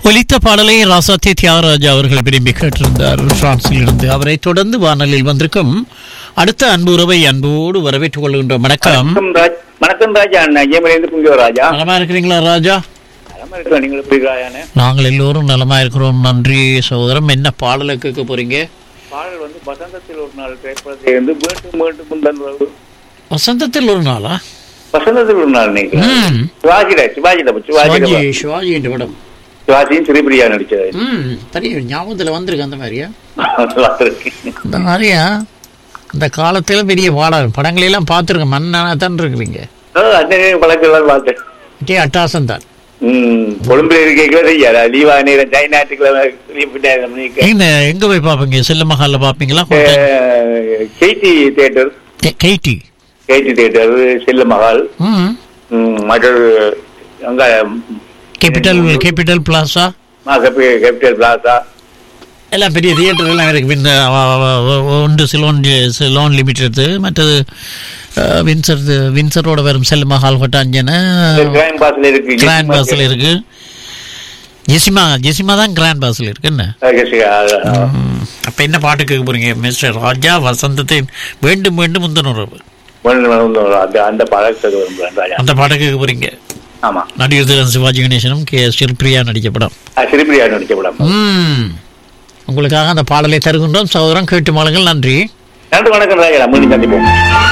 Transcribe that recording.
ஒலித்த பாடலை ராசாத்தி தியாகராஜா அவர்கள் விரும்பி கேட்டிருந்தார் பிரான்சில் இருந்து அவரை தொடர்ந்து வானலில் வந்திருக்கும் அடுத்த அன்பு உறவை அன்போடு வரவேற்றுக் கொள்கின்றோம் வணக்கம் வணக்கம் ராஜ் வணக்கம் ராஜா அண்ணா ஐயமலேருந்து புங்கியோ ராஜா நலமா இருக்கிறீங்களா ராஜா நலமா இருக்கிறோம் நீங்கள் எப்படி ராஜானே நாங்கள் எல்லோரும் நலமா இருக்கிறோம் நன்றி சகோதரம் என்ன பாடலை கேட்க போறீங்க பாடல் வந்து வசந்தத்தில் ஒரு நாள் திரைப்படத்தை வந்து மீண்டும் மீண்டும் முந்தன் உறவு. வசந்தத்தில் ஒரு நாளா வசந்தத்தில் ஒரு நாள் நினைக்கிறேன் ம். சிவாஜிட சிவாஜிட சிவாஜிட சிவாஜி சிவாஜி என்ற படம் சிவாஜியும் சிறுபிரியா நடிச்சது ம் தெரியும் ஞாபகத்தில் வந்திருக்கு அந்த மாதிரியா பார்த்திருக்கு. இந்த மாதிரியா இந்த காலத்துல பெரிய பாடம் படங்களெல்லாம் பார்த்துருக்கேன் மன்னனா தான் இருக்கிறீங்க ஆ, அண்ணன் பழக்கெல்லாம் பார்த்தேன் இதே அட்டாசம் தான் ம் கொழும்புல இருக்க செய்யாரா லீவா நேரம் ஞாயிற்றுக்கிழமை லீவ் விட்டாயிரம் மணிக்கு எங்க எங்க போய் பாப்பீங்க செல்ல மஹால்ல பாப்பீங்களா கேடி தியேட்டர் கைட்டி கேடி தியேட்டர் செல்ல மகால் ம் ம், மற்றொரு அங்க capital capital plaza capital plaza எல்லாம் பெரிய தியேட்டர் எல்லாம் இருக்கு இந்த அவ- அவ- அவ- ஒன்று சிலோன் சிலோன் லிமிடெட் மற்றது அஹ், வின்சர் வின்சரோட வரும் செல்ல மஹால் கொட்டாஞ்சன கிரைம் பாஸ்ல இருக்கு கிராண்ட் பாஸ்ல இருக்கு ஜெசிமா ஜெசிமா தான் கிராண்ட் பாஸ்ல இருக்கு என்ன ம், அப்ப என்ன பாட்டு கேட்க போறீங்க மிஸ்டர் ராஜா வசந்தத்தை வேண்டும் வேண்டும் முந்தன உறவு அந்த அந்த பழக்கத்தை விரும்புறேன் ராஜா அந்த பாட்டை கேட்க போறீங்க ஆமா நடிகர் திலகன் சிவாஜி கணேசனும் கே சிற்பிரியா நடிக்க படம் சிறுபிரியா நடிச்ச படம் ம். உங்களுக்காக அந்த பாடலை தருகின்றோம் சகோதரன் கேட்டு மாளுங்கள் நன்றி நன்றி வணக்கம் ராஜா மீண்டும் சந்திப்போம்